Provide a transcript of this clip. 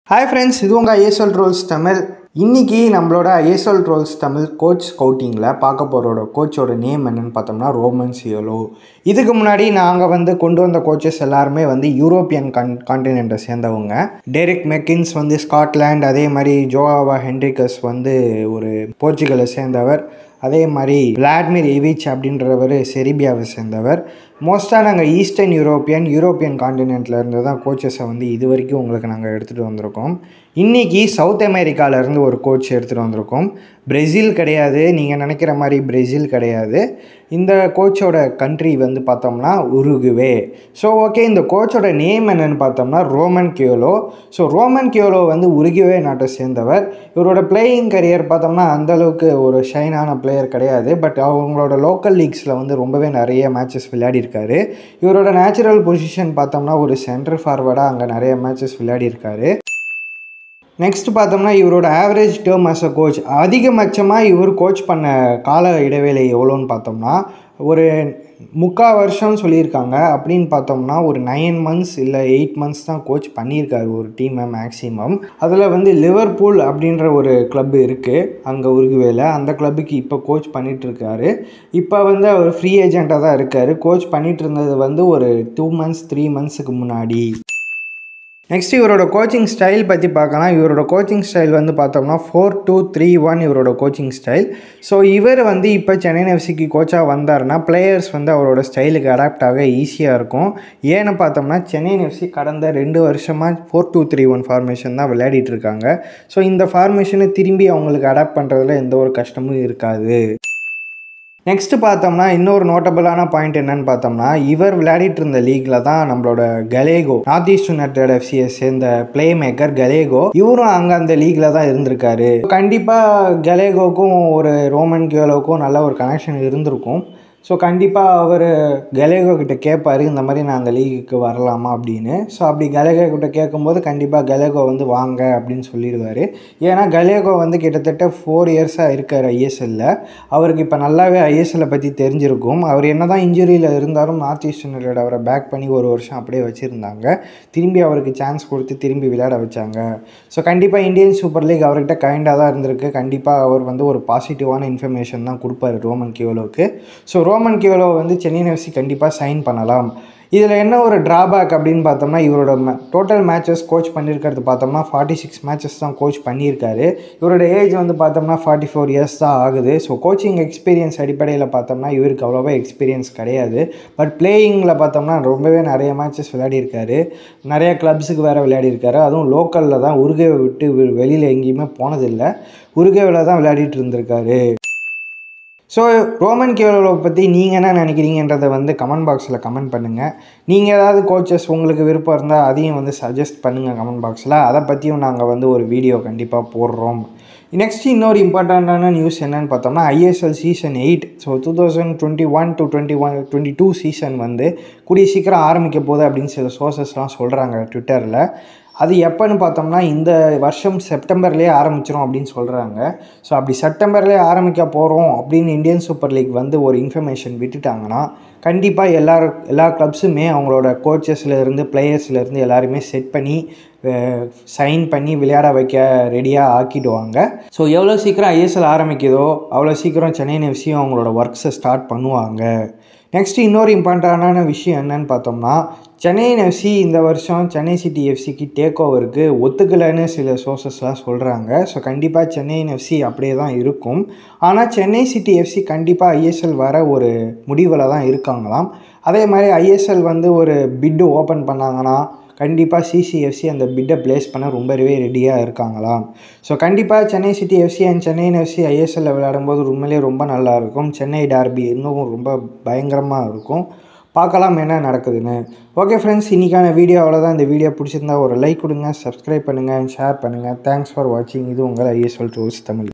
hi friends இது உங்கள் ISL Rolls Tamil இன்னைக்கு நம்மளோட ஐஎஸ்எல் ரோல்ஸ் தமிழ் கோச் ஸ்கவுட்டிங்கில் பார்க்க போகிறோட கோச்சோட நேம் என்னன்னு பார்த்தோம்னா ரோமன் சியோலோ இதுக்கு முன்னாடி நாங்கள் வந்து கொண்டு வந்த கோச்சஸ் எல்லாருமே வந்து யூரோப்பியன் கன் கான்டினெண்ட்டை சேர்ந்தவங்க டெரிக் மெக்கின்ஸ் வந்து ஸ்காட்லாண்ட் அதே மாதிரி ஜோவாவா ஹென்ரிகஸ் வந்து ஒரு போர்ச்சுகலை சேர்ந்தவர் அதே மாதிரி விளாட்மிர் இவிச் அப்படின்றவர் செரிபியாவை சேர்ந்தவர் மோஸ்ட்டாக நாங்கள் ஈஸ்டர்ன் யூரோப்பியன் யூரோப்பியன் காண்டினென்ட்டில் இருந்து தான் கோச்சஸை வந்து இது வரைக்கும் உங்களுக்கு நாங்கள் எடுத்துகிட்டு வந்திருக்கோம் இன்றைக்கி சவுத் அமெரிக்காவிலேருந்து ஒரு கோச் எடுத்துகிட்டு வந்திருக்கோம் பிரேசில் கிடையாது நீங்கள் நினைக்கிற மாதிரி பிரேசில் கிடையாது இந்த கோச்சோட கண்ட்ரி வந்து பார்த்தோம்னா உருகுவே ஸோ ஓகே இந்த கோச்சோட நேம் என்னென்னு பார்த்தோம்னா Roman Kiolo so Roman Kiolo வந்து உருகுவே நாட்டை சேர்ந்தவர் இவரோட பிளேயிங் கரியர் பார்த்தோம்னா அந்தளவுக்கு ஒரு ஷைனான பிளேயர் கிடையாது பட் அவங்களோட லோக்கல் லீக்ஸில் வந்து ரொம்பவே நிறைய மேட்சஸ் விளையாடிருக்காரு இவரோட நேச்சுரல் பொசிஷன் பார்த்தோம்னா ஒரு சென்டர் ஃபார்வர்டாக அங்கே நிறைய மேட்சஸ் விளையாடிருக்காரு நெக்ஸ்ட் பார்த்தோம்னா இவரோட average term as a coach அதிகபட்சமாக இவர் கோச் பண்ண கால இடைவேளை எவ்வளோன்னு பார்த்தோம்னா ஒரு முக்கால் வருஷம் சொல்லியிருக்காங்க அப்படின்னு பார்த்தோம்னா ஒரு நைன் மந்த்ஸ் இல்லை எயிட் மந்த்ஸ் தான் கோச் பண்ணியிருக்காரு ஒரு டீமை மேக்ஸிமம் அதில் வந்து லிவர்பூல் அப்படின்ற ஒரு கிளப் இருக்குது அங்கே உருகுவேல அந்த கிளப்புக்கு இப்போ கோச் பண்ணிகிட்ருக்காரு இப்போ வந்து அவர் ஃப்ரீ ஏஜெண்ட்டாக தான் இருக்கார் கோச் பண்ணிகிட்டு இருந்தது வந்து ஒரு டூ மந்த்ஸ் த்ரீ மந்த்ஸுக்கு முன்னாடி நெக்ஸ்ட் இவரோட கோச்சிங் ஸ்டைல் பற்றி பார்க்கலாம் இவரோட கோச்சிங் ஸ்டைல் வந்து பார்த்தோம்னா ஃபோர் டூ த்ரீ ஒன் இவரோட கோச்சிங் ஸ்டைல் ஸோ இவர் வந்து இப்போ சென்னை எஃப்சிக்கு கோச்சாக வந்தார்னா பிளேயர்ஸ் வந்து அவரோட ஸ்டைலுக்கு அடாப்ட் ஆக ஈஸியாக இருக்கும் ஏன்னு பார்த்தோம்னா சென்னை எஃப்சி கடந்த ரெண்டு வருஷமாக four two three one formation தான் விளையாடிட்டு இருக்காங்க ஸோ இந்த ஃபார்மேஷனை திரும்பி அவங்களுக்கு அடாப்ட் பண்ணுறதுல எந்த ஒரு கஷ்டமும் இருக்காது நெக்ஸ்ட்டு பார்த்தோம்னா இன்னொரு நோட்டபுளான பாயிண்ட் என்னன்னு பார்த்தோம்னா இவர் விளையாடிட்டு இருந்த லீக்ல தான் நம்மளோட கலேகோ நார்த் ஈஸ்ட் யுனைடெட் எஃப்சியை சேர்ந்த பிளே மேக்கர் கலேகோ இவரும் அங்கே அந்த லீக்ல தான் இருந்திருக்காரு கண்டிப்பாக கலேகோக்கும் ஒரு ரோமன் கியோலோக்கும் நல்ல ஒரு கனெக்ஷன் இருந்திருக்கும் ஸோ கண்டிப்பாக அவர் கலேகோ கிட்ட கேட்பார் இந்த மாதிரி நான் அந்த லீகுக்கு வரலாமா அப்படின்னு ஸோ அப்படி கலேகோ கிட்ட கேட்கும்போது கண்டிப்பாக கலேகோ வந்து வாங்க அப்படின்னு சொல்லிடுவார் ஏன்னா கலேகோ வந்து கிட்டத்தட்ட ஃபோர் இயர்ஸாக இருக்கார் ஐஎஸ்எல்லில் அவருக்கு இப்போ நல்லாவே ஐஎஸ்எல்லை பற்றி தெரிஞ்சிருக்கும் அவர் என்ன தான் இன்ஜுரியில் இருந்தாலும் நார்த் ஈஸ்ட் யுனைடெட் அவரை பேக் பண்ணி ஒரு வருஷம் அப்படியே வச்சுருந்தாங்க திரும்பி அவருக்கு சான்ஸ் கொடுத்து திரும்பி விளையாட வச்சாங்க ஸோ கண்டிப்பாக இந்தியன் சூப்பர் லீக் அவர்கிட்ட கைண்டாக தான் இருந்திருக்கு கண்டிப்பாக அவர் வந்து ஒரு பாசிட்டிவான இன்ஃபர்மேஷன் தான் கொடுப்பாரு ரோமன் கியோலோவுக்கு ஸோ ரோமன் கியோலோ வந்து சென்னை எஃப்சி கண்டிப்பாக சைன் பண்ணலாம் இதில் என்ன ஒரு ட்ராபேக் அப்படின்னு பார்த்தோம்னா இவரோட டோட்டல் மேட்சஸ் கோச் பண்ணியிருக்கிறது பார்த்தோம்னா ஃபார்ட்டி சிக்ஸ் மேட்சஸ் தான் கோச் பண்ணியிருக்காரு இவரோட ஏஜ் வந்து பார்த்தோம்னா ஃபார்ட்டி ஃபோர் இயர்ஸ் தான் ஆகுது ஸோ கோச்சிங் எக்ஸ்பீரியன்ஸ் அடிப்படையில் பார்த்தோம்னா இவருக்கு அவ்வளோவா எக்ஸ்பீரியன்ஸ் கிடையாது பட் பிளேயிங்கில் பார்த்தோம்னா ரொம்பவே நிறைய மேட்சஸ் விளையாடிருக்காரு நிறைய கிளப்ஸுக்கு வேறு விளையாடிருக்காரு அதுவும் லோக்கலில் தான் உருகவை விட்டு வெளியில் எங்கேயுமே போனதில்லை உருகவில் தான் விளையாடிட்டு இருந்திருக்காரு ஸோ ரோமன் கேவலோவை பற்றி நீங்கள் என்ன நினைக்கிறீங்கன்றதை வந்து கமெண்ட் பாக்ஸில் கமெண்ட் பண்ணுங்கள் நீங்கள் ஏதாவது கோச்சஸ் உங்களுக்கு விருப்பம் இருந்தால் அதையும் வந்து சஜஸ்ட் பண்ணுங்கள் கமெண்ட் பாக்ஸில் அதை பற்றியும் நாங்கள் வந்து ஒரு வீடியோ கண்டிப்பாக போடுறோம் நெக்ஸ்ட் இன்னொரு இம்பார்ட்டண்ட்டான நியூஸ் என்னன்னு பார்த்தோம்னா ISL season eight so two thousand twenty one to twenty one twenty two season வந்து கூடிய சீக்கிரம் ஆரம்பிக்க போகுது அப்படின்னு சில சோர்சஸ்லாம் சொல்கிறாங்க ட்விட்டரில் அது எப்போன்னு பார்த்தோம்னா இந்த வருஷம் செப்டம்பர்லேயே ஆரம்பிச்சிடும் அப்படின்னு சொல்கிறாங்க ஸோ அப்படி செப்டம்பர்லேயே ஆரம்பிக்க போகிறோம் அப்படின்னு இந்தியன் சூப்பர் லீக் வந்து ஒரு இன்ஃபர்மேஷன் விட்டுட்டாங்கன்னா கண்டிப்பாக எல்லா எல்லா கிளப்ஸுமே அவங்களோட கோச்சஸ்லேருந்து பிளேயர்ஸ்லேருந்து எல்லாருமே செட் பண்ணி சைன் பண்ணி விளையாட வைக்க ரெடியாக ஆக்கிடுவாங்க ஸோ எவ்வளோ சீக்கிரம் ஐஎஸ்எல் ஆரம்பிக்குதோ அவ்வளோ சீக்கிரம் சென்னை எஃப்சியும் அவங்களோட ஒர்க்ஸை ஸ்டார்ட் பண்ணுவாங்க நெக்ஸ்ட் இன்னொரு இம்பார்ட்டண்டான விஷயம் என்னன்னு பார்த்தோம்னா சென்னை எஃப்சி இந்த வருஷம் சென்னை சிட்டி எஃப்சிக்கு டேக் ஓவருக்கு ஒத்துக்கலைன்னு சில சோர்சஸ்லாம் சொல்கிறாங்க ஸோ கண்டிப்பாக சென்னை எஃப்சி அப்படியே தான் இருக்கும் ஆனால் சென்னை சிட்டி எஃப்சி கண்டிப்பாக ஐஎஸ்எல் வர ஒரு முடிவில் தான் இருக்காங்களாம் அதே மாதிரி ஐஎஸ்எல் வந்து ஒரு பிட்டு ஓப்பன் பண்ணாங்கன்னா கண்டிப்பாக சிசிஎஃப்சி அந்த பிட்டை ப்ளேஸ் பண்ண ரொம்பவே ரெடியாக இருக்காங்களாம் ஸோ கண்டிப்பாக Chennai city FC and Chennai FC ஐஎஸ்எல்ல விளையாடும்போது உண்மையிலே ரொம்ப நல்லாயிருக்கும் சென்னை டார்பி இன்னும் ரொம்ப பயங்கரமாக இருக்கும் பார்க்கலாம் என்ன நடக்குதுன்னு ஓகே ஃப்ரெண்ட்ஸ் இன்றைக்கான வீடியோ அவ்வளோதான் இந்த வீடியோ பிடிச்சிருந்தா ஒரு லைக் கொடுங்க சப்ஸ்கிரைப் பண்ணுங்கள் ஷேர் பண்ணுங்கள் தேங்க்ஸ் ஃபார் வாட்சிங் இது உங்கள் ஐஎஸ்எல் டூல்ஸ் தமிழ்